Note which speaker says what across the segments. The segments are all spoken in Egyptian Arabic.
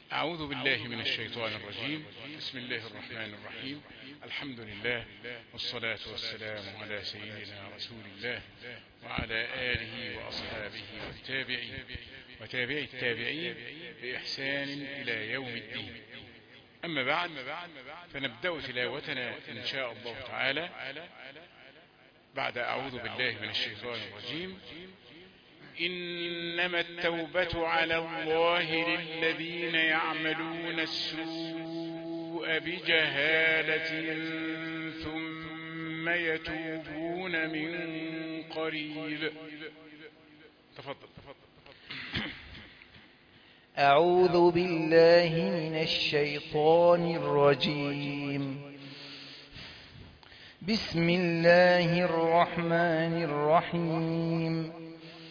Speaker 1: أعوذ بالله من الشيطان الرجيم بسم الله الرحمن الرحيم الحمد لله والصلاة والسلام على سيدنا رسول الله وعلى آله وأصحابه والتابعين وتابعي التابعين بإحسان إلى يوم الدين أما بعد فنبدأ تلاوتنا إن شاء الله تعالى بعد أعوذ بالله من الشيطان الرجيم إنما التوبة على الله للذين يعملون السوء بجهالة ثم يتوبون من قريب تفضل
Speaker 2: أعوذ بالله من الشيطان الرجيم بسم الله الرحمن الرحيم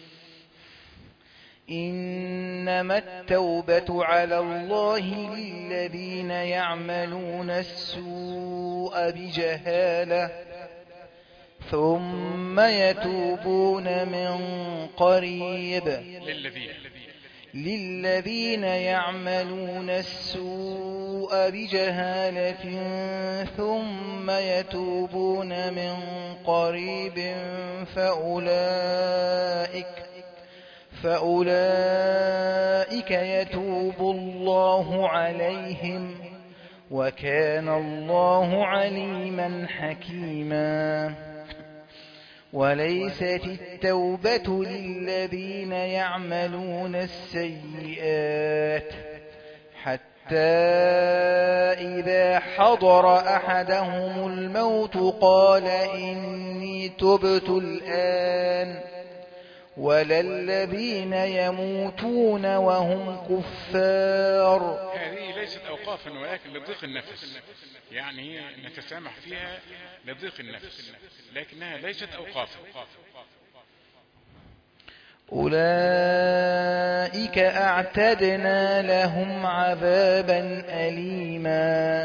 Speaker 2: إنما التوبة على الله للذين يعملون السوء بجهالة ثم يتوبون من قريب
Speaker 1: للذين
Speaker 2: للذين يعملون السوء بجهالة ثم يتوبون من قريب فأولئك فأولئك يتوب الله عليهم وكان الله عليما حكيما وليست التوبة للذين يعملون السيئات حتى إذا حضر أحدهم الموت قال إني تبت الآن ولا الذين يموتون وهم كفار
Speaker 1: هذه ليست أوقافا ولكن لضيق النفس يعني هي نتسامح فيها لضيق النفس لكنها ليست أوقافا
Speaker 2: أولئك أعتدنا لهم عذابا أليما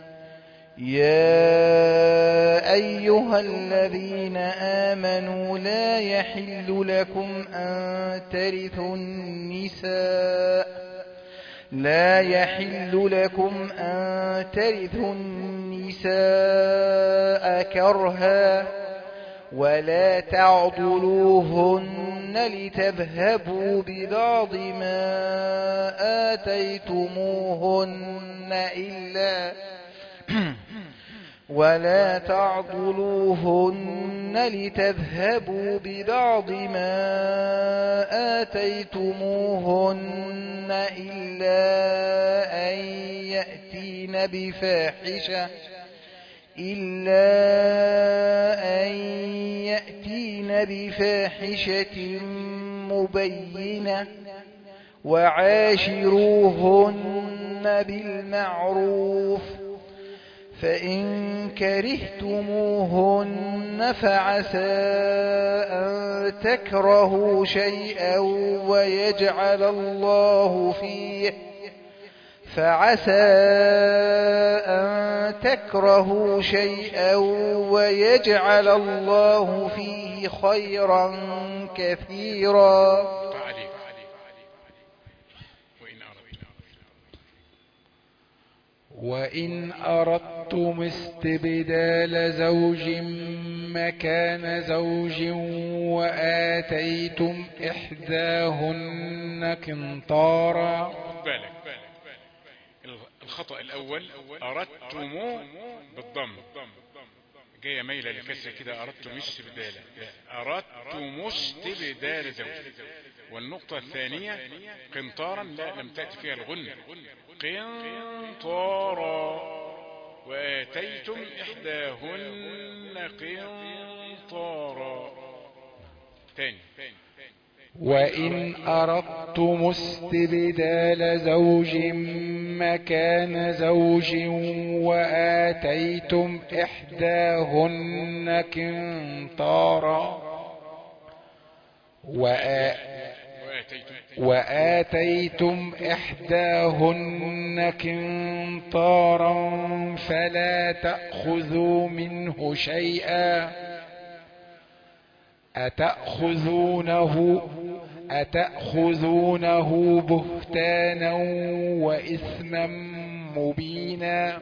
Speaker 2: يا أيها الذين آمنوا لا يحل لكم أن ترثوا النساء لا يحل لكم أن ترثوا النساء كرها ولا تعضلوهن لتذهبوا ببعض ما آتيتموهن إلا ولا تعضلوهن لتذهبوا ببعض ما آتيتموهن إلا أن يأتين بفاحشة إلا أن يأتين بفاحشة مبينة وعاشروهن بالمعروف فإن كرهتموهن فعسى أن تكرهوا شيئا ويجعل الله فيه فعسى أن تكرهوا شيئا ويجعل الله فيه خيرا كثيرا
Speaker 1: تعليق وإن أردنا
Speaker 3: وإن أردتم استبدال زوج مكان زوج وآتيتم إحداهن قنطارا
Speaker 1: خد بالك الخطأ الأول أردتم بالضم جاية ميلة للكسر كده أردتم استبدالا لا أردتم استبدال زوج والنقطة الثانية قنطارا لا لم تأتي فيها الغنة قنطارا وآتيتم إحداهن قنطارا تاني
Speaker 3: وإن أردتم استبدال زوج مكان زوج وآتيتم إحداهن قنطارا وآ
Speaker 1: وآتيتم
Speaker 3: وآتيتم إحداهن قنطارا فلا تأخذوا منه شيئا أتأخذونه أتأخذونه بهتانا وإثما مبينا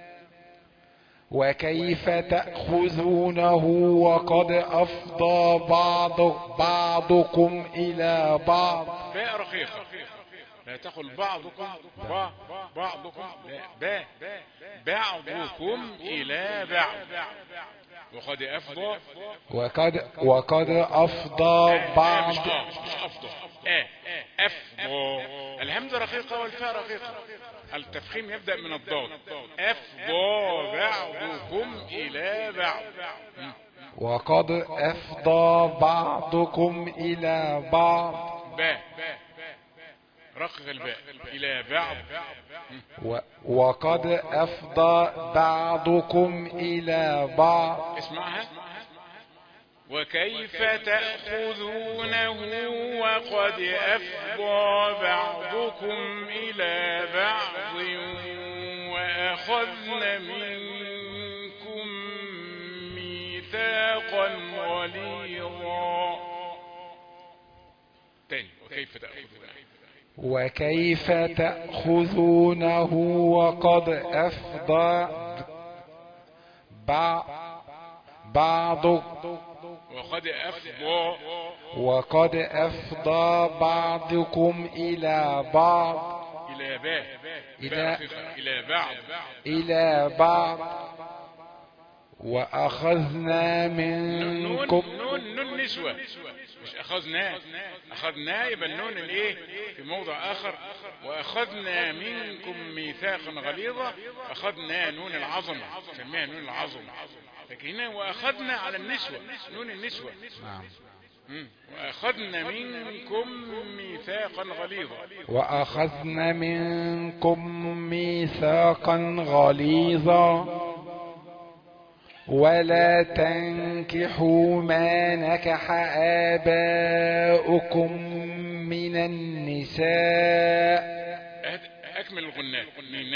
Speaker 3: وكيف تأخذونه وقد أفضى بعض بعضكم إلى بعض
Speaker 1: باء رقيقة لا تقل بعضكم با بعضكم لا با بعضكم إلى بعض وقد أفضى
Speaker 3: وقد وقد أفضى
Speaker 1: آه،
Speaker 3: بعض
Speaker 1: مش آه، مش أفضى آه أفضى الهمزة رقيقة والفاء رقيقة التفخيم يبدأ من الضاد أفضى بعضكم إلى بعض مم.
Speaker 3: وقد أفضى بعضكم إلى بعض
Speaker 1: باء رقق الباء إلى بعض مم.
Speaker 3: و- وقد أفضى بعضكم إلى بعض
Speaker 1: اسمعها وكيف تأخذونه وقد أفضى بعضكم إلى بعض وأخذن منكم ميثاقا غليظا تاني وكيف تأخذونه
Speaker 3: وكيف تأخذونه وقد أفضى بع- بعض
Speaker 1: وقد أفضى
Speaker 3: وقد أفضى بعضكم إلى بعض
Speaker 1: إلى باء
Speaker 3: إلى-
Speaker 1: باء رقيقة. إلى بعض
Speaker 3: إلى بعض وأخذنا
Speaker 1: نون
Speaker 3: منكم
Speaker 1: نون نون نسوة مش أخذنا أخذنا يبقى النون الإيه في موضع آخر وأخذنا منكم ميثاقا غليظا أخذنا نون العظمة سميها نون العظمة لكن هنا وأخذنا على النسوة نون النسوة
Speaker 3: نعم
Speaker 1: مم. وأخذنا منكم ميثاقا غليظا
Speaker 3: وأخذنا منكم ميثاقا غليظا ولا تنكحوا ما نكح آباؤكم من النساء
Speaker 1: أهد- أكمل الغناء من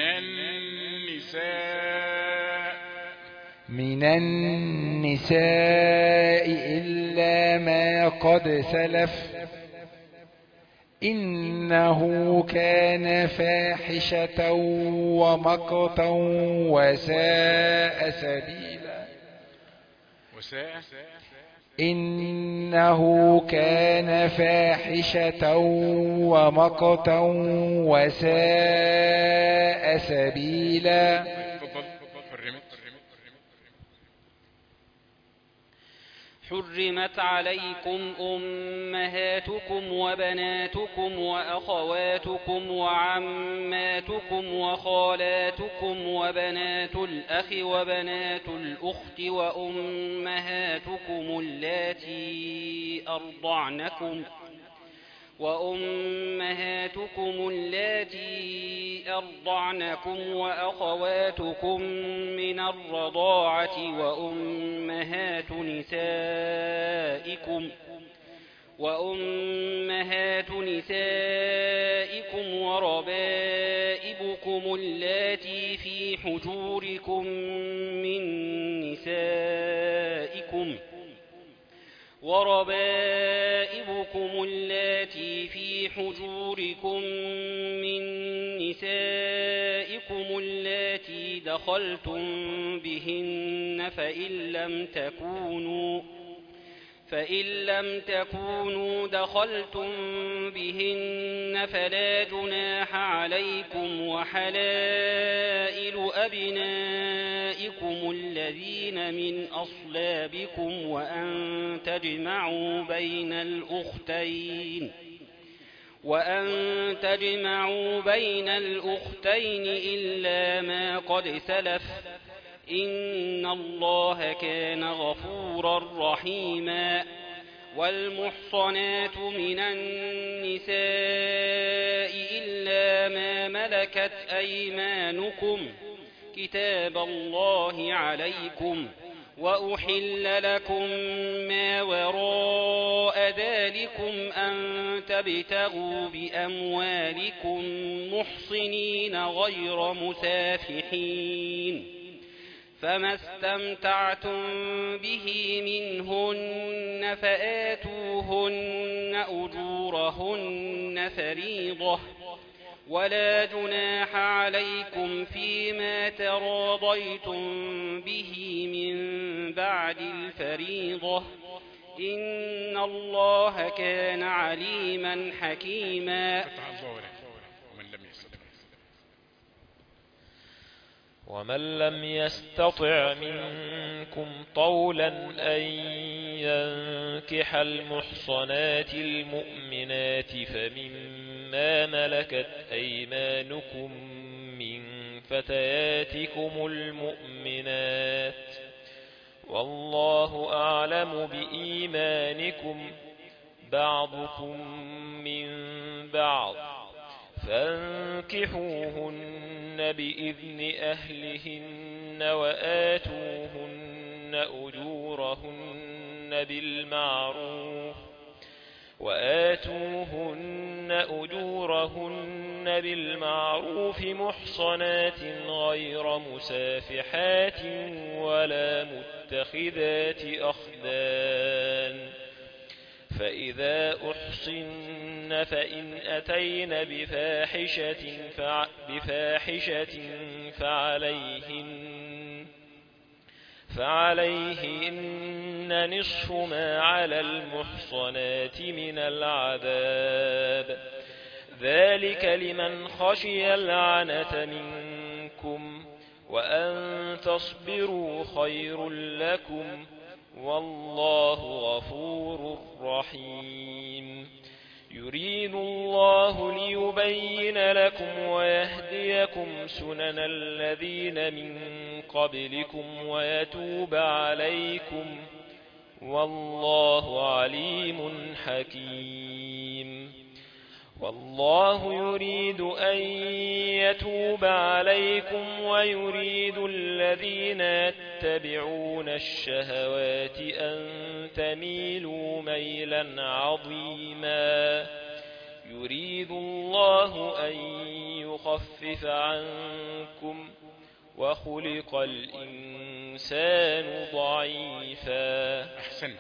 Speaker 1: النساء
Speaker 3: من النساء إلا ما قد سلف إنه كان فاحشة ومقتا وساء سبيلا
Speaker 1: وساء
Speaker 3: إنه كان فاحشة ومقتا وساء سبيلا
Speaker 1: تفضل حرمت
Speaker 4: حرمت عليكم أمهاتكم وبناتكم وأخواتكم وعماتكم وخالاتكم وبنات الأخ وبنات الأخت وأمهاتكم اللاتي أرضعنكم وأمهاتكم اللاتي أرضعنكم وأخواتكم من الرضاعة وأمهات نسائكم وأمهات نسائكم وربائبكم اللاتي في حجوركم من نسائكم وربائبكم اللاتي في حجوركم من نسائكم اللاتي دخلتم بهن فإن لم تكونوا فإن لم تكونوا دخلتم بهن فلا جناح عليكم وحلائل أبنائكم الذين من أصلابكم وأن تجمعوا بين الأختين وأن تجمعوا بين الأختين إلا ما قد سلف إن الله كان غفورا رحيما والمحصنات من النساء إلا ما ملكت أيمانكم كتاب الله عليكم وأحل لكم ما وراء ذلكم أن تبتغوا بأموالكم محصنين غير مسافحين فما استمتعتم به منهن فآتوهن أجورهن فريضة ولا جناح عليكم فيما تراضيتم به من بعد الفريضة إن الله كان عليما حكيما
Speaker 1: فتح الله لك ومن لم يستطع
Speaker 5: ومن لم يستطع منكم طولا أن ينكح المحصنات المؤمنات فمما ملكت أيمانكم من فتياتكم المؤمنات والله أعلم بإيمانكم بعضكم من بعض فانكحوهن بإذن أهلهن وآتوهن أجورهن بالمعروف وآتوهن أجورهن بالمعروف محصنات غير مسافحات ولا متخذات أخدان فإذا أحصن فإن أتين بفاحشة, فع بفاحشة فعليهن فعليهن نصف ما على المحصنات من العذاب ذلك لمن خشي العنة منكم وأن تصبروا خير لكم والله غفور رحيم يريد الله ليبين لكم ويهديكم سنن الذين من قبلكم ويتوب عليكم والله عليم حكيم والله يريد أن يتوب عليكم ويريد الذين يتبعون الشهوات أن تميلوا ميلا عظيما يريد الله أن يخفف عنكم وخلق الإنسان ضعيفا
Speaker 1: أحسنت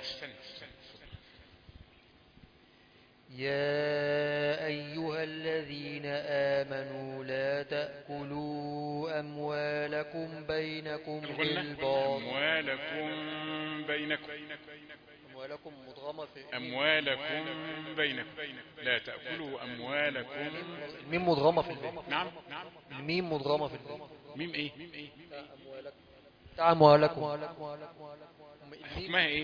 Speaker 2: يا أيها الذين آمنوا لا تأكلوا أموالكم بينكم
Speaker 1: الغنة
Speaker 2: بالباطل
Speaker 1: أموالكم بينكم
Speaker 2: أموالكم مضغمة في
Speaker 1: أموالكم بينكم لا تأكلوا أموالكم
Speaker 2: الميم مضغمة في البيت
Speaker 1: نعم نعم
Speaker 2: الميم مضغمة في البيت
Speaker 1: ميم إيه
Speaker 2: بتاع أموالكم
Speaker 1: حكمها إيه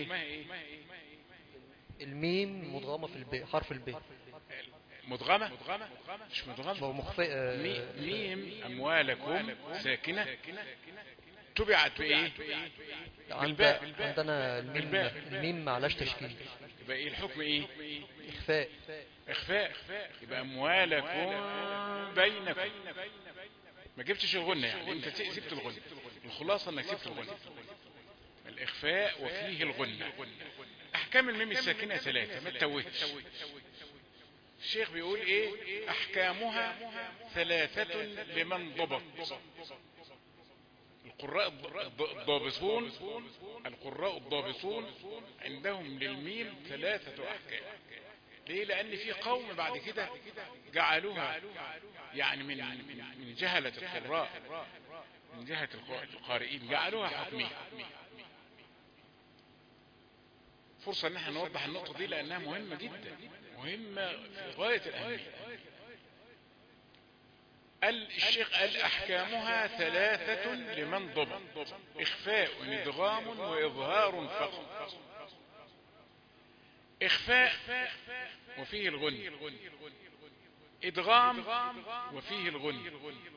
Speaker 2: الميم مضغمة في البيت حرف البيت
Speaker 1: مدغمة مش مدغمة
Speaker 2: مخفئة
Speaker 1: مي- ميم أموالكم ساكنة تبعت بإيه
Speaker 2: عند
Speaker 1: بالباء.
Speaker 2: عندنا الميم
Speaker 1: بالباء.
Speaker 2: الميم معلاش تشكيل
Speaker 1: يبقى إيه الحكم إيه
Speaker 2: إخفاء
Speaker 1: إخفاء يبقى أموالكم بينكم ما جبتش الغنة يعني أنت سبت الغنة الخلاصة أنك سبت الغنة الإخفاء وفيه الغنة أحكام الميم الساكنة ثلاثة ما تتوهش الشيخ بيقول إيه أحكامها ثلاثة لمن ضبط القراء الض- الضابطون القراء الضابطون عندهم للميم ثلاثة أحكام ليه لأن في قوم بعد كده جعلوها يعني من من من جهلة القراء من جهة الق- القارئين جعلوها حكمية فرصة ان احنا نوضح النقطة دي لأنها مهمة جدا مهمة في غاية الأهمية قال الشيخ قال أحكامها ثلاثة لمن ضبط إخفاء إدغام وإظهار فقط إخفاء وفيه الغن إدغام وفيه الغن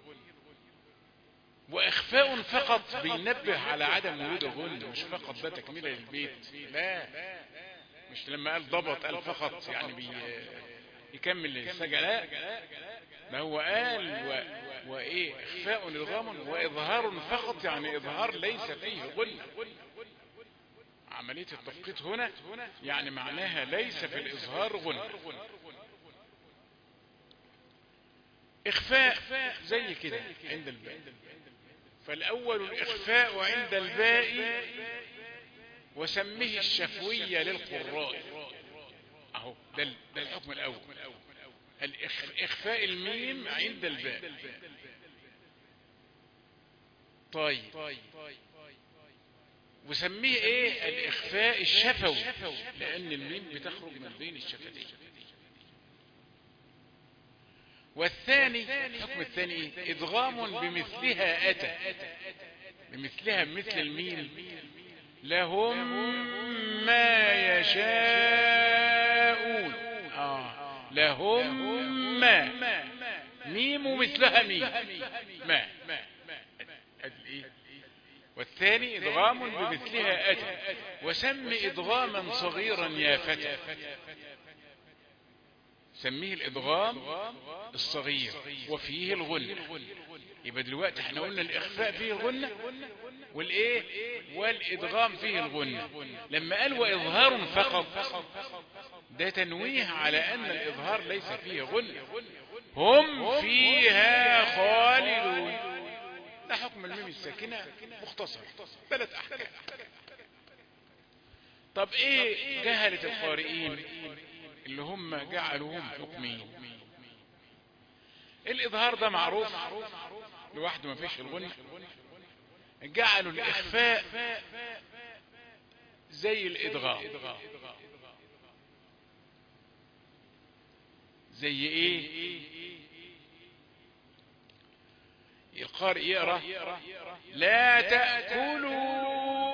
Speaker 1: وإخفاء فقط بينبه على عدم وجود الغن مش فقط ده تكملة للبيت لا مش لما قال ضبط قال فقط يعني بي يكمل السجع لا ما هو قال و... وإيه إخفاء إدغام وإظهار فقط يعني إظهار ليس فيه غن عملية التفقيت هنا يعني معناها ليس في الإظهار غنى إخفاء زي كده عند الباء فالأول الإخفاء عند الباء وسمه الشفوية للقراء أهو ده ال- ده الحكم الاول الإخ- اخفاء الميم عند الباء طيب وسميه ايه الاخفاء الشفوي لان الميم بتخرج من بين الشفتين والثاني الحكم الثاني ايه ادغام بمثلها اتى بمثلها مثل الميم لهم ما يشاءون آه. لهم ما ميم مثلها ميم ما أدي الإيه؟ والثاني إدغام بمثلها أتى وسم إدغاما صغيرا يا فتى سميه الإدغام الصغير وفيه الغنة يبقى دلوقتي احنا قلنا الإخفاء فيه الغنة والإيه والإدغام فيه الغنة لما قال وإظهار فقط ده تنويه على أن الإظهار ليس فيه غنة هم فيها خالدون ده حكم الميم الساكنة مختصر ثلاث أحكام طب ايه جهلة القارئين اللي هم جعلوهم حكمين الإظهار ده معروف لوحده ما فيش الغنى جعلوا الإخفاء زي الإدغام زي ايه القارئ يقرأ لا تأكلوا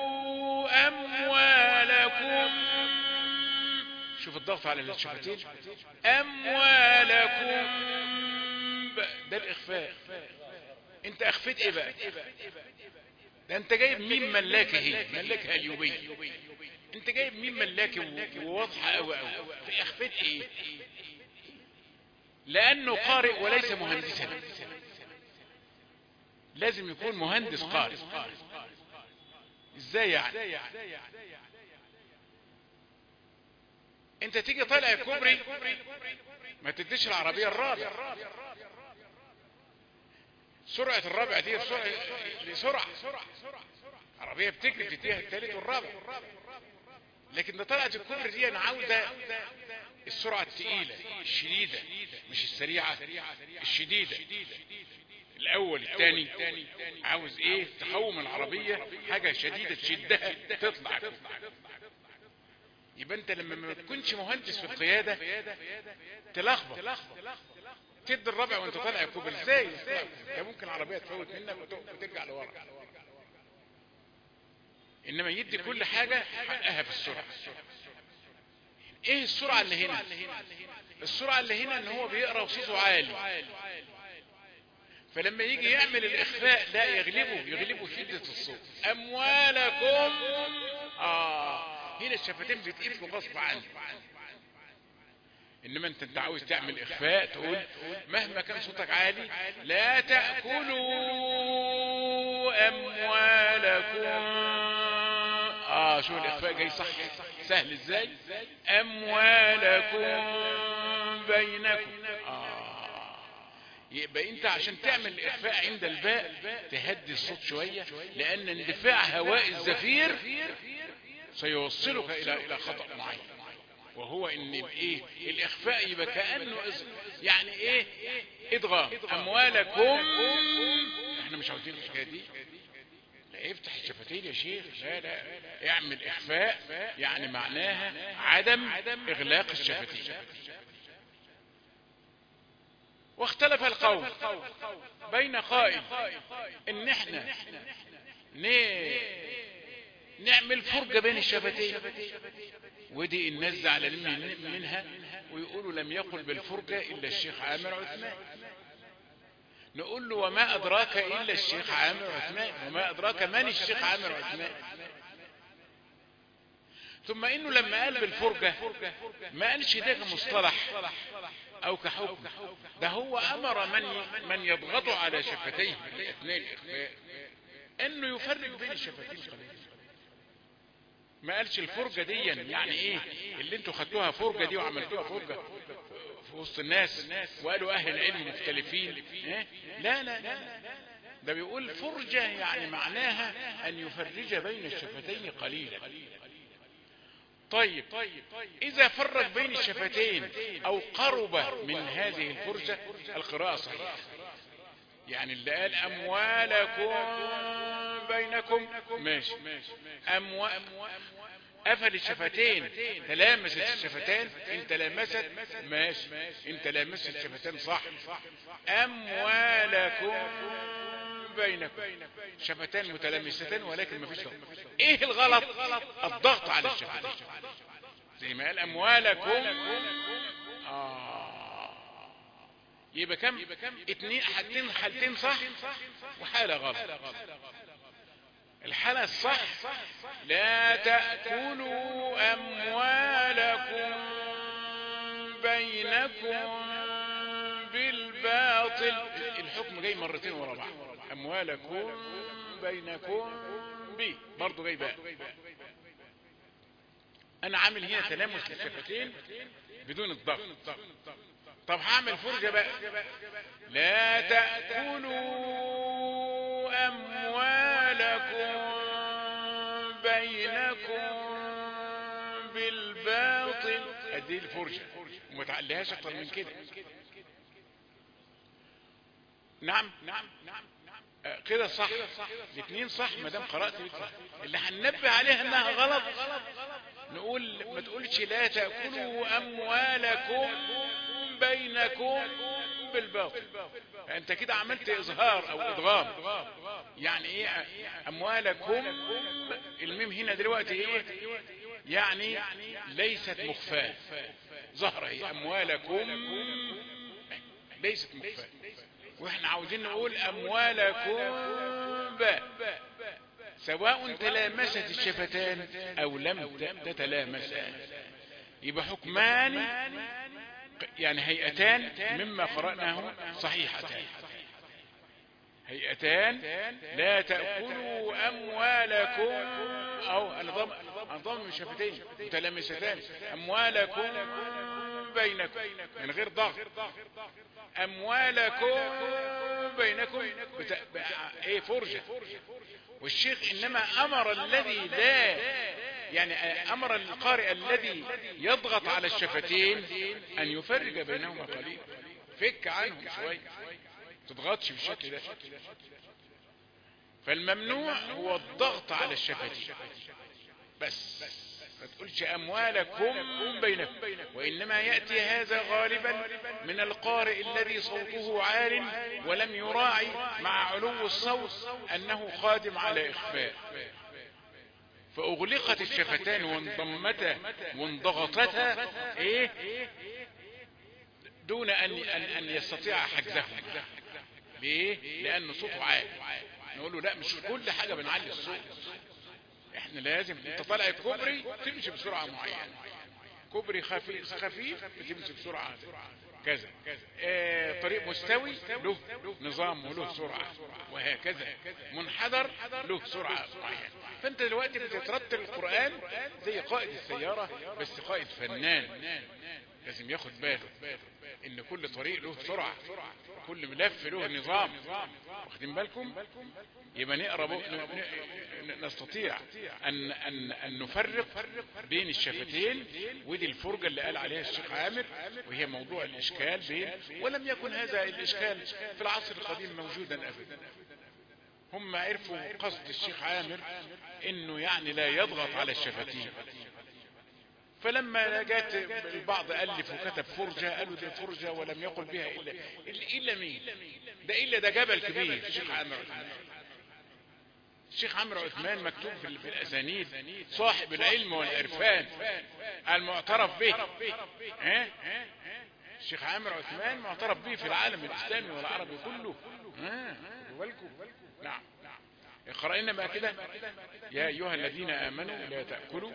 Speaker 1: أموالكم شوف الضغط على الشفتين أموالكم ب- ده الإخفاء انت أخفيت ايه بقى ده انت جايب ميم ملاكة هي ملاكة اليوبية انت جايب ميم ملاكة و- وواضحة قوي قوي في أخفيت ايه لأنه قارئ وليس مهندسا لازم يكون مهندس قارئ ازاي يعني انت تيجي طالع الكوبري ما تديش العربية الرابع سرعة الرابع دي سرعة لسرعة عربية بتجري في اتجاه الثالث والرابع لكن ده طلعت الكوبري دي انا عاوزة السرعة الثقيلة الشديدة مش السريعة الشديدة الاول الثاني عاوز ايه تقوم العربية حاجة شديدة تشدها تطلع يبقى انت لما ما تكونش مهندس في القيادة تلخبط تدي الرابع وانت طالع الكوبري ازاي ده ممكن العربية تفوت منك وتقف وترجع لورا انما يدي كل حاجة حقها في السرعة ايه السرعة اللي هنا السرعة اللي هنا ان هو بيقرأ وصوته عالي فلما يجي يعمل الاخفاء لا يغلبه يغلبه شدة الصوت اموالكم اه هنا الشفتين بتقفلوا غصب عنه انما انت انت عاوز تعمل اخفاء تقول مهما كان صوتك عالي لا تأكلوا اموالكم اه شو الاخفاء جاي صح سهل ازاي اموالكم بينكم آه. يبقى انت عشان تعمل الاخفاء عند الباء تهدي الصوت شوية لان اندفاع هواء الزفير سيوصلك الى الى خطأ معين وهو ان الايه الاخفاء يبقى كانه إز- يعني ايه ادغام اموالكم احنا مش عاوزين الحكايه دي لا افتح الشفتين يا شيخ لا لا اعمل اخفاء يعني معناها عدم اغلاق الشفتين واختلف القول بين قائل ان احنا ن- نعمل فرجة بين الشفتين ودي الناس زعلانين من- منها ويقولوا لم يقل بالفرجة إلا الشيخ عامر عثمان نقول له وما أدراك إلا الشيخ عامر عثمان وما أدراك من الشيخ عامر عثمان ثم إنه لما قال بالفرجة ما قالش ده كمصطلح أو كحكم ده هو أمر من من يضغط على شفتيه في أثناء الإخفاء إنه يفرق بين الشفتين قليلا ما قالش الفرجة دي يعني ايه اللي انتوا خدتوها فرجة دي وعملتوها فرجة في وسط الناس وقالوا اهل العلم مختلفين إيه؟ لا لا لا ده بيقول فرجة يعني معناها ان يفرج بين الشفتين قليلا طيب إذا فرق بين الشفتين أو قرب من هذه الفرجة القراءة صحيحة يعني اللي قال أموالكم بينكم ماشي أمو... قفل الشفتين تلامست الشفتين ان تلامست ماشي ان تلامست الشفتين صح أموالكم بينكم شفتان متلامستان ولكن ما فيش ضغط ايه الغلط الضغط على الشفتين زي ما قال اموالكم آه. يبقى كم اتنين حالتين حالتين صح وحالة غلط الحالة الصح لا تأكلوا أموالكم بينكم بالباطل الحكم جاي مرتين ورا بعض أموالكم بينكم بي برضو جاي بقى أنا عامل هنا تلامس للشفتين بدون الضغط طب هعمل فرجة بقى لا تأكلوا أموالكم بينكم بالباطل ادي الفرجة وما تعليهاش اكتر من كده نعم نعم نعم آه، كده صح الاثنين صح ما دام قرات صح اللي هننبه عليها انها غلط نقول ما تقولش لا تاكلوا اموالكم بينكم بالباطل انت كده عملت اظهار او ادغام يعني ايه اموالكم الميم هنا دلوقتي ايه يعني ليست مخفاة ظهر هي اموالكم ليست مخفاة واحنا عاوزين نقول اموالكم ب سواء تلامست الشفتان او لم تتلامسا يبقى حكمان يعني هيئتان مما قرأناه صحيحتان هيئتان لا تأكلوا أموالكم أو نظام نظام الشفتين متلامستان أموالكم بينكم من غير ضغط أموالكم بينكم بتا... ب... ايه فرجة والشيخ إنما أمر الذي لا يعني أمر القارئ الذي يضغط على الشفتين أن يفرج بينهما قليلا فك عنهم شوية تضغطش بالشكل ده فالممنوع هو الضغط على الشفتين بس ما تقولش أموالكم بينكم وإنما يأتي هذا غالبا من القارئ الذي صوته عال ولم يراعي مع علو الصوت أنه قادم على إخفاء فأغلقت الشفتان وانضمتا وانضغطتا إيه دون أن, أن, أن يستطيع حجزهم ليه لأن صوته عالي نقول له لا مش كل حاجة بنعلي الصوت احنا لازم انت طالع الكوبري تمشي بسرعة معينة كوبري خفيف خفيف بتمشي بسرعة كذا آه طريق مستوي له نظام وله سرعة وهكذا منحدر له سرعة معينة فانت دلوقتي بتترتب القرآن زي قائد السيارة بس قائد فنان لازم ياخد باله ان كل طريق له سرعة كل ملف له نظام واخدين بالكم يبقى نقرا نستطيع ان ان ان نفرق بين الشفتين ودي الفرجة اللي قال عليها الشيخ عامر وهي موضوع الاشكال بين ولم يكن هذا الاشكال في العصر القديم موجودا ابدا هم عرفوا قصد الشيخ عامر انه يعني لا يضغط على الشفتين فلما جاءت البعض ألف وكتب فرجة قالوا دي فرجة ولم يقل بها إلا إلا مين ده إلا ده جبل كبير الشيخ عامر عثمان الشيخ عمرو عثمان مكتوب في الأسانيد صاحب العلم والعرفان المعترف به ها الشيخ عامر عثمان معترف به في العالم الإسلامي والعربي كله ها نعم اقرأ لنا بقى كده يا أيها الذين آمنوا لا تأكلوا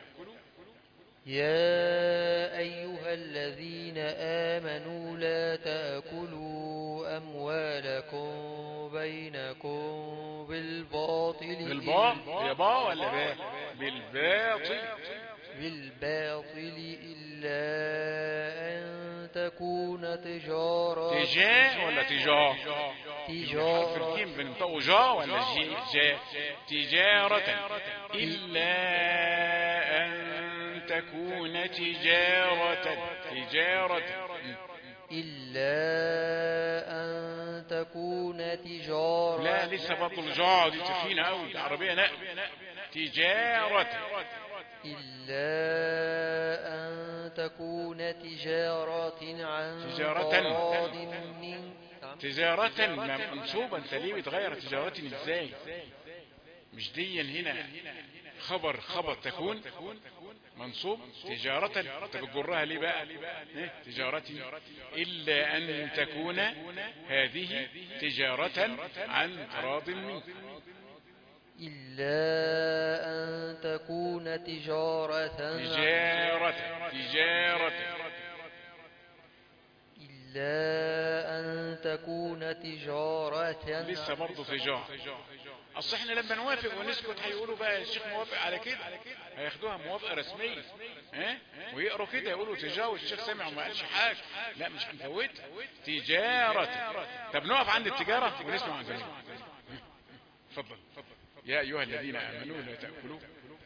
Speaker 2: يا أيها الذين آمنوا لا تأكلوا أموالكم بينكم بالباطل
Speaker 1: بالباء هي باء ولا باء بالباطل
Speaker 2: بالباطل إلا أن تكون تجارة
Speaker 1: تجاء ولا تجاه
Speaker 2: تجارة
Speaker 1: حرف الجيم بنطقه جا ولا جي جا تجارة إلا أن تكون تجارة تجارة
Speaker 2: إلا أن تكون تجارة
Speaker 1: لا لسه برضه الجاع دي تخينة أوي العربية لا تجارة
Speaker 2: إلا أن تكون تجارة عن
Speaker 1: تجارة.
Speaker 2: تراض من
Speaker 1: تجارة ما- منصوبة انت ليه بتغير تجارة ازاي مش دي هنا خبر خبر تكون منصوب تجارة انت بتجرها ليه بقى إيه؟ تجارة إلا أن تكون هذه تجارة عن تراض منك
Speaker 2: إلا أن تكون تجارة
Speaker 1: تجارة تجارة
Speaker 2: إلا أن تكون تجارة
Speaker 1: لسه برضه تجارة اصل احنا لما نوافق ونسكت هيقولوا بقى الشيخ موافق على كده هياخدوها موافقه رسميه ها ويقروا كده يقولوا تجاوز الشيخ سمع وما قالش حاجه لا مش هنفوتها تجاره طب نقف عند التجاره ونسمع عن جميع اتفضل يا ايها الذين امنوا لا تاكلوا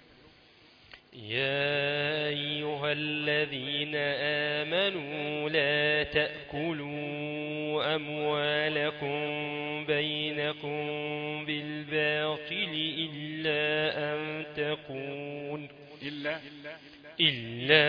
Speaker 5: يا أيها الذين آمنوا لا تأكلوا أموالكم بينكم بالباطل إلا أن تكون
Speaker 1: الا
Speaker 5: إلا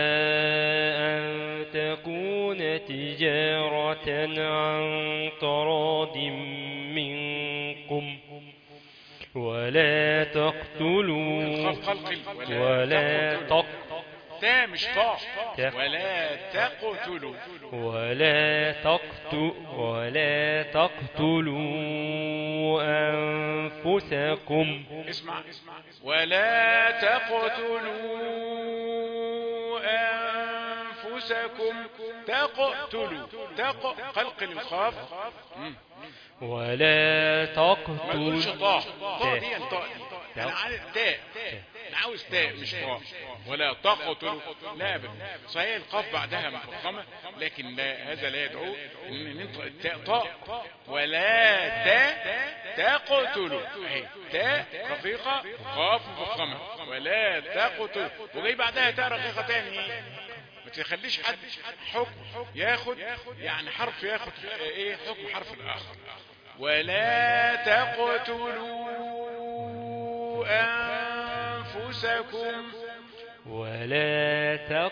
Speaker 5: أن تكون تجارة عن تراض منكم ولا تقتلوا
Speaker 1: الخاف قلقل
Speaker 5: ولا
Speaker 1: تقتلوا.
Speaker 5: تق
Speaker 1: تا مش طا
Speaker 5: تا.
Speaker 1: ولا تقتلوا
Speaker 5: ولا تقتل ولا تقتلوا أنفسكم
Speaker 1: اسمع ولا تقتلوا أنفسكم تقتلوا تق قلقل الخاف مم.
Speaker 5: ولا
Speaker 1: ما تقولش
Speaker 5: تقتلوا
Speaker 1: طاء طاء دي الطاء دي انا عايز تاء انا عاوز تاء مش طاء ولا تقتلوا لا ابدا صحيح القاف بعدها مفخمه لكن لا هذا لا يدعو ان ننطق التاء طاء ولا تاء تقتلوا اهي تاء رقيقه قاف مفخمه ولا تقتلوا وجاي بعدها تاء رقيقه تاني ما تخليش حد حكم ياخد يعني حرف ياخد ايه حكم حرف الاخر ولا تقتلوا انفسكم
Speaker 5: ولا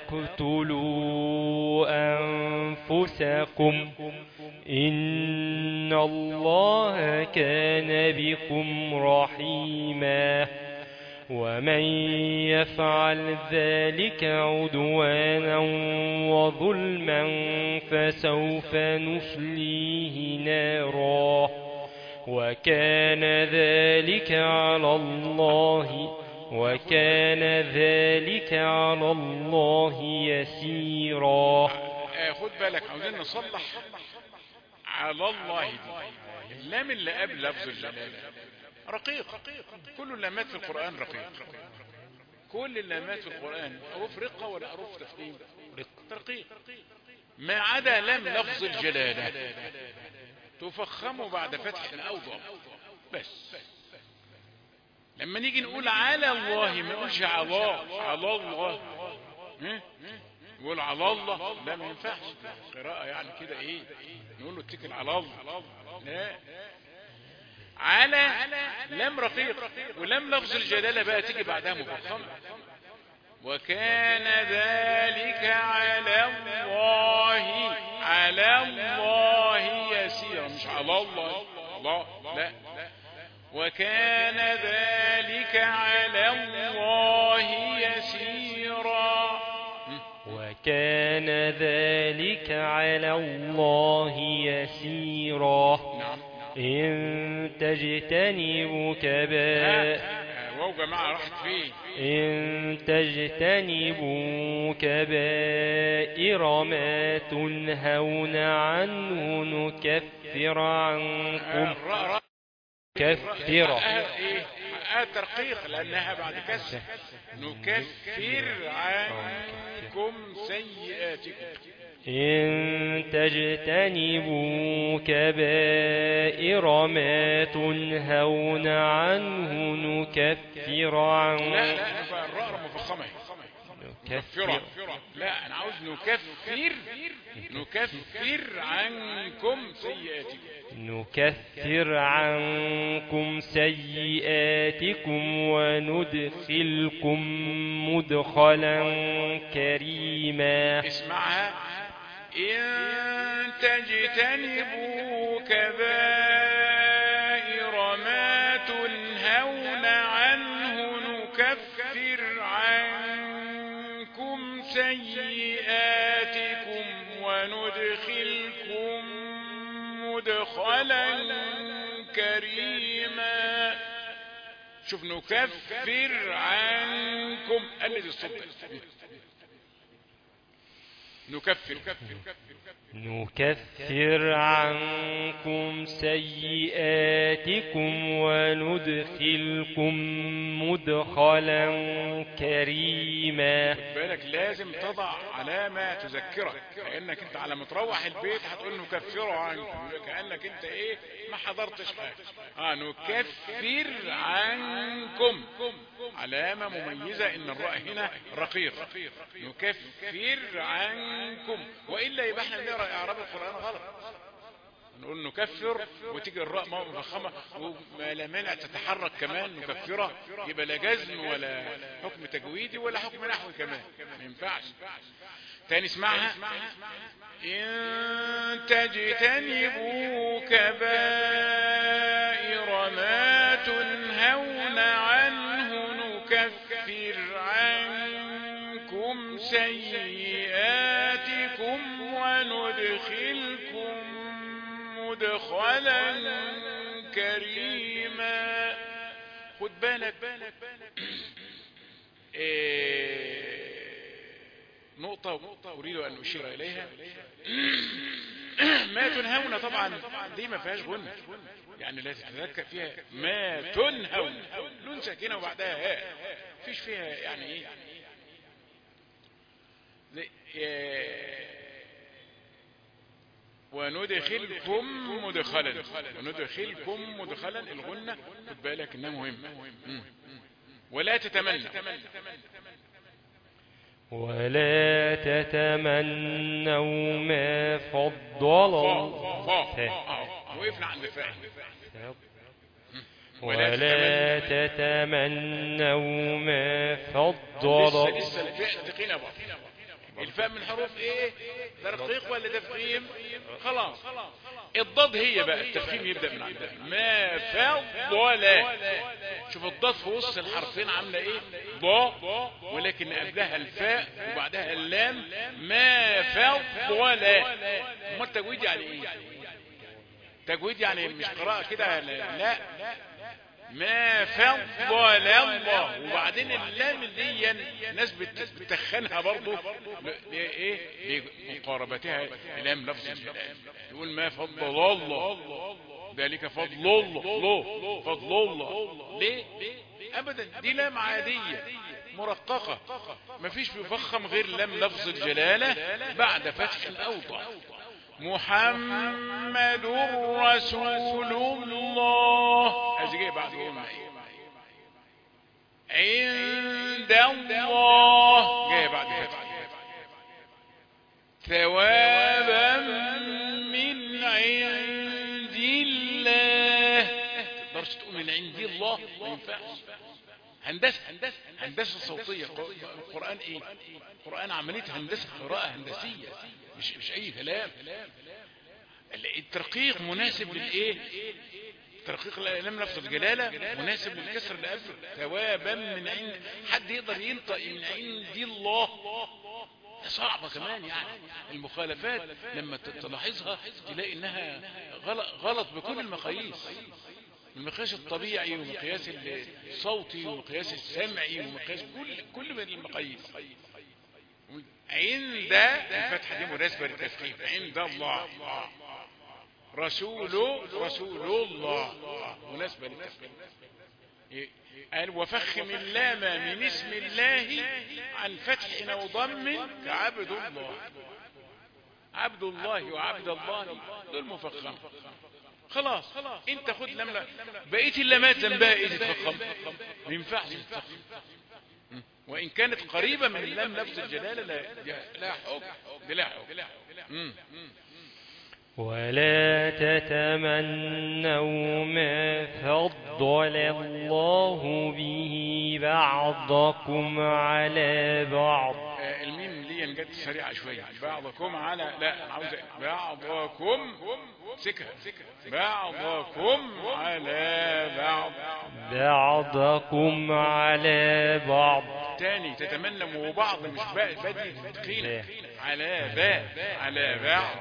Speaker 5: تقتلوا أنفسكم إن الله كان بكم رحيما ومن يفعل ذلك عدوانا وظلما فسوف نصليه نارا وكان ذلك على الله وكان ذلك على الله يسيرا
Speaker 1: آه، خد بالك عاوزين نصلح على الله دي اللام اللي قبل لفظ الجلالة رقيق كل اللامات في القرآن رقيق كل اللامات في القرآن أروف رقة ولا أروف تفخيم رقيق ما عدا لام لفظ الجلالة تفخم بعد فتح أو ضم بس لما نيجي نقول على الله ما نقولش على الله على الله ها؟ نقول على الله لا ما ينفعش قراءة يعني كده ايه نقول له اتكل على الله لا على لم رقيق ولم لفظ الجلالة بقى تيجي بعدها مفخمة وكان ذلك على الله على الله يسيرا مش على الله الله لا وكان ذلك على الله يسيرا
Speaker 5: وكان ذلك على الله يسيرا
Speaker 1: نعم
Speaker 5: إن تجتنبوا كبائر
Speaker 1: آه، واو جماعة راحت فين
Speaker 5: إن تجتنبوا كبائر ما تنهون عنه نكفر عنكم
Speaker 1: الراء راء
Speaker 5: كفر
Speaker 1: حقها ايه حقها ترقيق لانها بعد كسر نكفر عنكم سيئاتكم
Speaker 5: إن تجتنبوا كبائر ما تنهون عنه نكفر
Speaker 1: لا
Speaker 5: عنكم
Speaker 1: لا يبقى الراء مفخمة مكفرة لا أنا عاوز نكفر نكفر عنكم سيئاتكم
Speaker 5: نكفر عنكم سيئاتكم وندخلكم مدخلا كريما
Speaker 1: اسمعها إن تجتنبوا كبائر ما تنهون عنه نكفر عنكم سيئاتكم وندخلكم مدخلا كريما شوف نكفر عنكم الذي الصدق نكفر
Speaker 5: نكفر عنكم سيئاتكم وندخلكم مدخلا كريما
Speaker 1: بالك لازم تضع علامة تذكرك كأنك انت على ما تروح البيت هتقول نكفره عنكم كأنك انت ايه ما حضرتش حاجة اه نكفر عنكم علامة مميزة ان الراء هنا رقيق نكفر عنكم وإلا يبقى احنا بنقرأ اعراب القرآن غلط نقول نكفر وتيجي الراء مفخمة وما لا مانع تتحرك كمان نكفرة يبقى لا جزم ولا حكم تجويدي ولا حكم نحوي كمان ما ينفعش تاني اسمعها إن تجتنبوا كبائر ما تنهون عنه نكفر عنكم سيئاتكم وندخلكم مدخلا كريما خد بالك إيه نقطة أريد أن أشير إليها ما تنهون طبعا دي ما فيهاش غنى يعني لا تتذكر فيها ما تنهون نون ساكنة وبعدها هاء فيش فيها يعني ايه زي وندخلكم مدخلا وندخلكم مدخلا الغنة خد بالك انها مهمة ولا تتمنى
Speaker 5: ولا تتمنوا ما فضل
Speaker 1: وقفنا عند فاعل
Speaker 5: ولا تتمنوا ما فضل
Speaker 1: لسه لسه الفاء تقينا بقى الفاء من حروف ايه ترقيق ولا تفخيم خلاص الضاد هي بقى التفخيم يبدأ من عندها ما فضل شوف الضاد في وسط الحرفين عاملة ايه ضاء ولكن قبلها الفاء وبعدها اللام ما فضل ما التجويد يعني ايه تجويد يعني مش قراءة كده لا ما فضل الله وبعدين اللام دي ناس بتخنها برضو ايه لمقاربتها لام لفظ الجلال يقول ما فضل الله ذلك فضل الله فضل الله ليه ابدا دي لام عادية مرققة مفيش بيفخم غير لام لفظ الجلالة بعد فتح اوضح محمد رسول الله هذه جاي بعد عند الله جاي بعد فتح ثوابا من عند الله تقدرش تقول من عند الله ما ينفعش هندسة هندسة هندسة صوتية القرآن ايه القرآن عملية هندسة قراءة هندسية مش مش اي كلام الترقيق مناسب للايه ترقيق لم لفظ الجلالة مناسب للكسر اللي قبله ثوابا من عند حد يقدر ينطق من عند الله صعبة كمان يعني المخالفات لما تلاحظها تلاقي انها غلط, غلط بكل المقاييس المقياس الطبيعي ومقياس الصوتي ومقياس السمعي ومقياس كل كل من المقاييس عند الفتحة دي مناسبة للتفخيم عند الله رسول رسول الله مناسبة للتفخيم قال وفخم اللام من اسم الله عن فتح او ضم كعبد الله عبد الله وعبد الله دول مفخم خلاص انت خد لما بقيت اللامات ذنبها ايه تتفخم ما ينفعش تتفخم وإن كانت قريبة من اللام لفظ الجلالة لا لا حكم دي لا حكم مم.
Speaker 5: ولا تتمنوا ما فضل الله به بعضكم على بعض
Speaker 1: آه، الميم ليا جت سريعة شوية بعضكم على لا أنا عاوز بعضكم سكة بعضكم على بعض
Speaker 5: بعضكم على بعض
Speaker 1: تاني تتمنى وبعض مش باء بدي تقيلة على باء على بعض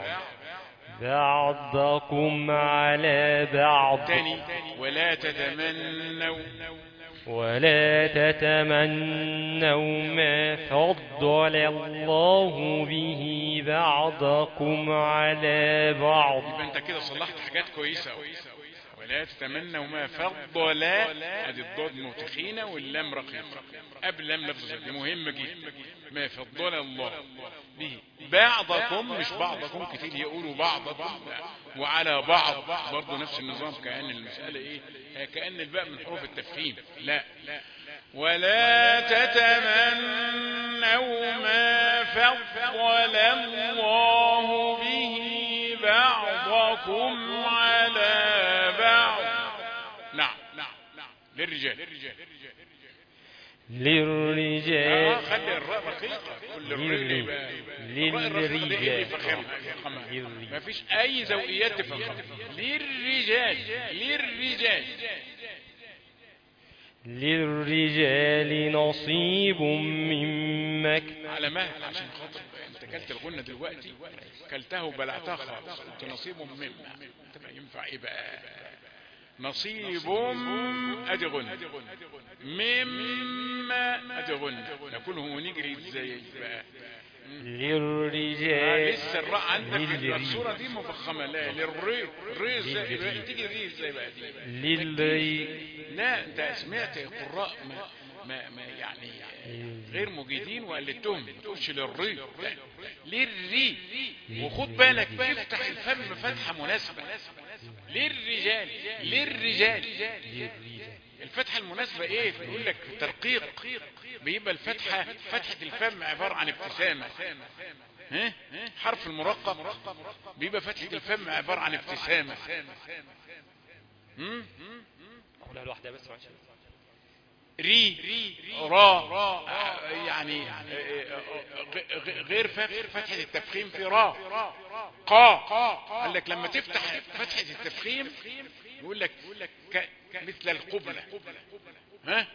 Speaker 5: بعضكم على بعض
Speaker 1: تاني ولا تتمنوا
Speaker 5: ولا تتمنوا ما فضل الله به بعضكم على بعض
Speaker 1: يبقى انت كده صلحت حاجات كويسة أوي. ولا تتمنوا ما فضل ادي الضاد متخينة واللام رقيقة قبل لام لفظ الجر. دي مهم جدا ما فضل الله به بعضكم مش بعضكم كتير يقولوا بعضكم لا. وعلى بعض برضه نفس النظام كأن المسألة ايه كأن الباء من حروف التفخيم لا ولا تتمنوا ما فضل الله به بعضكم على بعض نعم للرجال
Speaker 5: للرجال
Speaker 1: اه خلي الراء رقيقة كل الرجل يبقى الراء الرقيقة ده ايه اللي يفخمها يفخمها
Speaker 5: للرجال.
Speaker 1: ما فيش اي ذوقيات تفخمها للرجال للرجال
Speaker 5: للرجال نصيب مما ك-
Speaker 1: على مهل عشان خاطر انت كلت الغنة دلوقتي كلتها وبلعتها خالص قلت نصيب مما تبقى ينفع ايه بقى نصيب ادي غنة مما ادي غنة نكون هو نجري ازاي بقى آه،
Speaker 5: للرجال
Speaker 1: لسه الراء عندك
Speaker 5: للري.
Speaker 1: الصورة دي مفخمة لا للري الري ازاي
Speaker 5: للري.
Speaker 1: تيجي ري ازاي بقى دي
Speaker 5: للري
Speaker 1: لا انت سمعت قراء ما, ما, ما يعني غير مجيدين وقلدتهم ما تقولش للري لا للري وخد بالك افتح الفم فتحة مناسبة للرجال للرجال الفتحة المناسبة ايه بيقول لك ترقيق بيبقى الفتحة فتحة الفم عبارة عن ابتسامة ها؟ حرف المرقق بيبقى فتحة الفم عبارة عن ابتسامة هم؟
Speaker 5: أقولها لوحدها بس معلش
Speaker 1: ري را يعني غ- غ- غير ف- فتحة التفخيم في را قا قال لك لما تفتح فتحة التفخيم يقول لك ك- مثل القبلة ها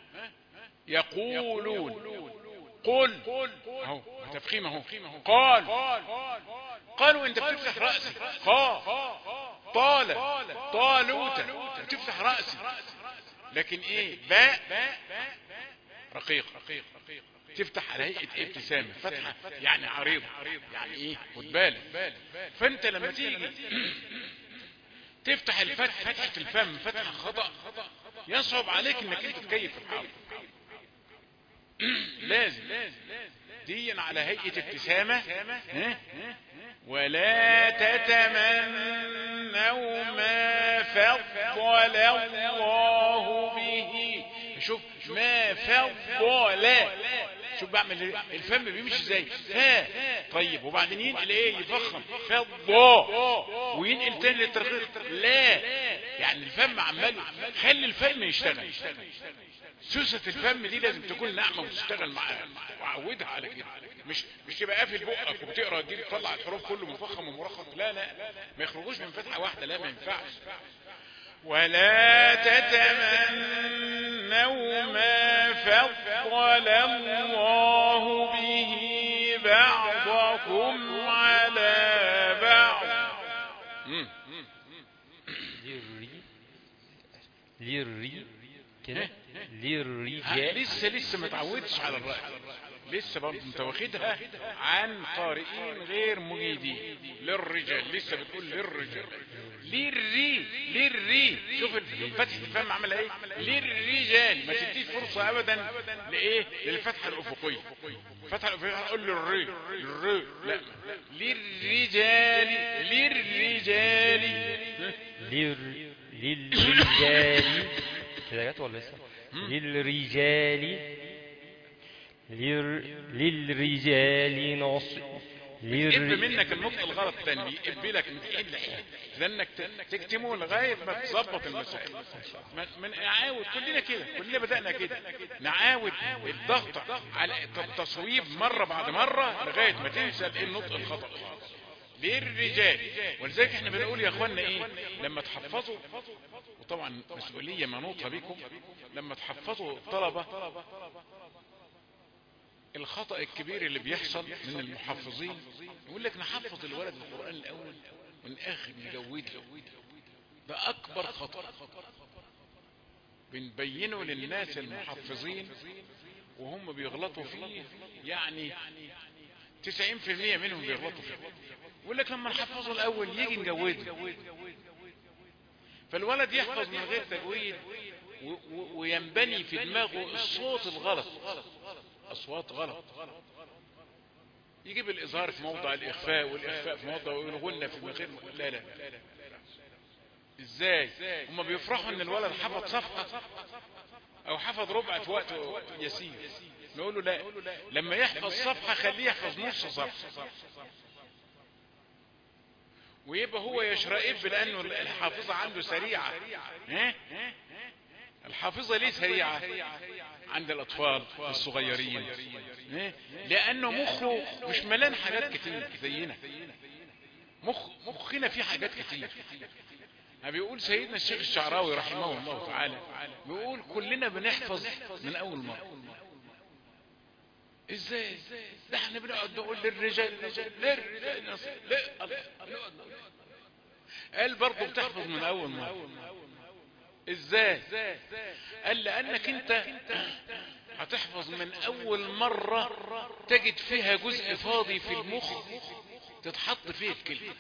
Speaker 1: يقولون قل اهو تفخيم اهو قال قالوا انت بتفتح رأسي قا طال طالوت بتفتح رأسي لكن ايه باء رقيق رقيق تفتح على هيئة ابتسامة فتحة يعني عريضة يعني ايه خد بالك فانت لما تيجي تفتح الفتح فتحة الفم فتحة خطأ يصعب عليك انك انت تكيف الحرف لازم دي على هيئة ابتسامة ها؟ ولا تتمنوا ما فضل الله به شوف ما فضل شوف بعمل إيه؟ الفم بيمشي ازاي ها طيب وبعدين ينقل ايه يفخم فضة وينقل تاني للترخيص لا يعني الفم عمال خلي الفم يشتغل سوسة الفم دي لازم تكون ناعمة وتشتغل معاها وعودها على كده مش مش تبقى قافل بقك وبتقرا دي تطلع الحروف كله مفخم ومرخص لا لا ما يخرجوش من فتحة واحدة لا ما ينفعش ولا تتمنوا ما فضل الله به بعضكم على بعض مم.
Speaker 5: للري للري كده
Speaker 1: ها،
Speaker 5: للرجال
Speaker 1: لسه لسه ما تعودش على الرأي لسه برضه انت واخدها عن قارئين غير مجيدين للرجال لسه بتقول للرجال للري للري شوف فتحة الفم عمل ايه للرجال ما تديش فرصة ابدا لايه للفتحة الافقية فتحة الافقية هقول للري للري لا للرجال للرجال
Speaker 5: لل- للرجال كده جت ولا لسه للرجال لر للرجال نصيب
Speaker 1: يقب
Speaker 5: للر
Speaker 1: منك النطق الغلط تاني بيقب لك من حين لحين لانك ت- تكتمه لغايه ما تظبط المسائل من- من اعاود كلنا كده كلنا بدانا كده نعاود الضغط على التصويب مره بعد مره لغايه ما تنسى الايه النطق الخطا للرجال ولذلك احنا بنقول يا اخوانا ايه لما تحفظوا وطبعا مسؤوليه منوطه بكم لما تحفظوا الطلبه الخطأ الكبير اللي بيحصل من المحفظين يقول لك نحفظ الولد القرآن الأول ونآخر نجود له ده أكبر خطأ بنبينه للناس المحفظين وهم بيغلطوا فيه يعني 90% منهم بيغلطوا فيه يقول لك لما نحفظه الأول يجي نجوده فالولد يحفظ من غير تجويد و- و- وينبني في دماغه الصوت الغلط أصوات غلط يجيب الإظهار في موضع الإخفاء والإخفاء في موضع ويلغن في غير لا لا إزاي هم بيفرحوا إن الولد حفظ صفحة أو حفظ ربع في وقت يسير نقول له لا لما يحفظ صفحة خليه يحفظ نص صفحة ويبقى هو يشرئب لأنه الحافظة عنده سريعة ها؟ الحافظة ليه سريعة عند الأطفال الصغيرين إيه؟ لأنه مخه مش ملان حاجات كتير زينا مخ مخنا فيه حاجات كتير بيقول سيدنا الشيخ الشعراوي رحمه الله تعالى بيقول كلنا بنحفظ من أول مرة ازاي ده احنا بنقعد نقول للرجال للرجال نصيب لا الله. نقعد نقول. قال برضه بتحفظ من أول مرة ازاي قال لانك انت هتحفظ من اول مرة تجد فيها جزء فاضي في المخ تتحط فيه الكلمة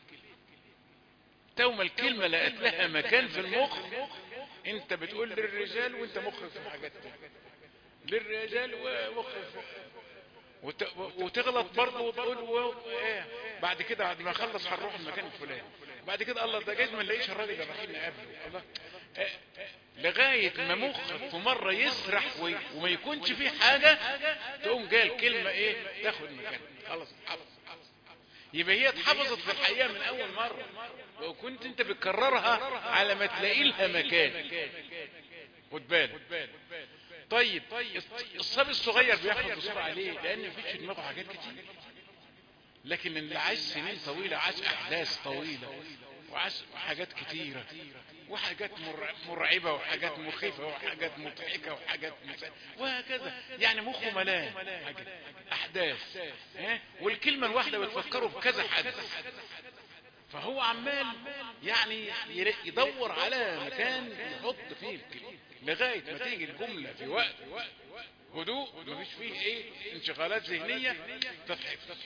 Speaker 1: توم الكلمة لقت لها مكان في المخ انت بتقول للرجال وانت مخك في حاجات تانية للرجال ومخك في وت... وتغلط برضه وتقول و... ايه بعد كده بعد ما اخلص هنروح المكان الفلاني بعد كده الله ده جايز ما نلاقيش الراجل ده رايحين نقابله الله إيه لغاية ما مخك في مرة يسرح وي... وما يكونش فيه حاجة تقوم جاي الكلمة ايه تاخد مكان خلاص اتحفظ يبقى هي اتحفظت في الحقيقة من اول مرة لو كنت انت بتكررها على ما تلاقي لها مكان خد بالك طيب الصبي الصغير بيحفظ بسرعة ليه لان مفيش في دماغه حاجات كتير لكن اللي عاش سنين طويلة عاش احداث طويلة وعاش حاجات كتيرة وحاجات مرعبة وحاجات مخيفة وحاجات مضحكة وحاجات مسا... وهكذا يعني مخه ملان حاجات احداث ها؟ والكلمة الواحدة بتفكره بكذا حدث فهو عمال يعني يدور على مكان يحط فيه الكلمة لغاية ما تيجي الجملة في وقت هدوء مفيش فيه ايه انشغالات ذهنية تتحفظ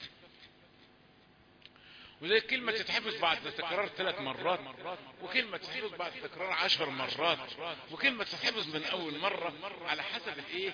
Speaker 1: وزي كلمة تتحفظ بعد تكرار ثلاث مرات وكلمة تتحفظ بعد تكرار عشر مرات وكلمة تتحفظ من أول مرة على حسب الإيه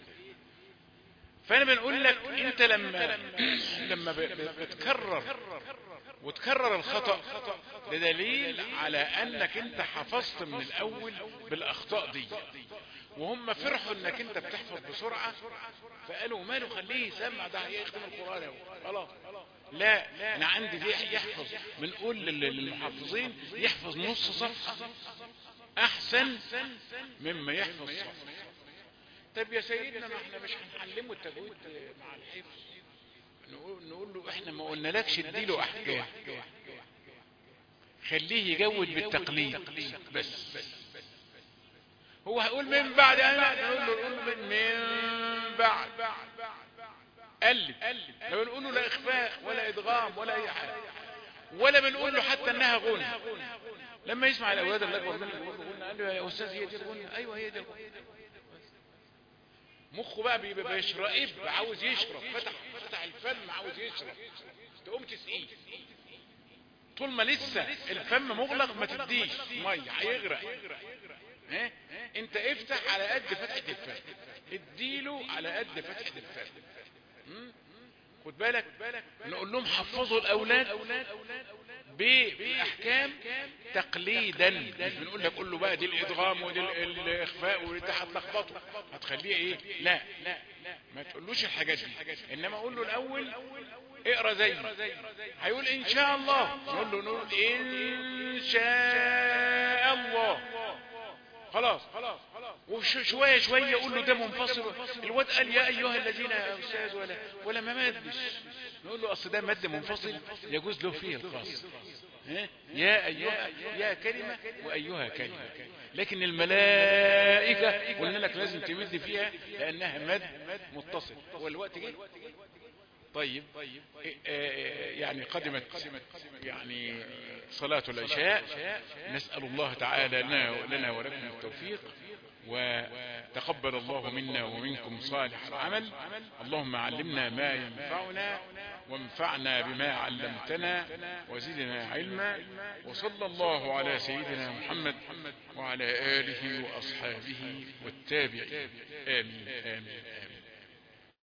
Speaker 1: فأنا بنقول لك أنت لما لما بتكرر وتكرر الخطأ ده دليل على أنك أنت حفظت من الأول بالأخطاء دي وهم فرحوا انك انت بتحفظ بسرعة فقالوا ماله خليه يسمع ده هيخدم القرآن اهو خلاص لا انا عندي ليه يحفظ بنقول للمحافظين يحفظ نص صفحة احسن مما يحفظ صفحة طب يا سيدنا ما احنا مش هنعلمه التجويد مع الحفظ نقول, نقول له احنا ما قلنالكش اديله احكام خليه يجود بالتقليد بس هو هيقول من بعد انا نقول له نقول من, من بعد قلب لو نقول له لا اخفاء ولا ادغام ولا اي حاجه ولا بنقول له حتى انها غنى لما يسمع الاولاد اللي اكبر منه يقول له غنى قال له يا استاذ هي دي الغنى ايوه هي دي الغنى مخه بقى بيبقى بيشرب عاوز يشرب فتح فتح الفم عاوز يشرب تقوم تسقيه طول ما لسه الفم مغلق ما تديش ميه هيغرق ها انت افتح على قد فتحة الفم اديله على قد فتحة الفم خد بالك نقول لهم حفظوا الاولاد ب- بالاحكام تقليدا مش بنقول لك قول له بقى دي الادغام ودي ال- الاخفاء ودي هتلخبطه هتخليه ايه لا ما تقولوش الحاجات دي انما قول له الاول اقرا زي هيقول ان شاء الله نقول له نقول ان شاء الله خلاص وشوية شوية يقول له ده منفصل الواد قال يا أيها الذين يا أستاذ ولا ولا ما مدش نقول له أصل ده مد منفصل يجوز له فيه الخاص ها؟ يا أيها يا كلمة وأيها كلمة لكن الملائكة قلنا لك لازم تمد فيها لأنها مد متصل هو الوقت جه طيب إيه، آه، يعني قدمت يعني صلاة العشاء نسأل الله تعالى لنا, لنا ولكم التوفيق وتقبل الله منا ومنكم صالح العمل اللهم علمنا ما ينفعنا وانفعنا بما علمتنا وزدنا علما وصلى الله على سيدنا محمد وعلى آله وأصحابه والتابعين آمين آمين, آمين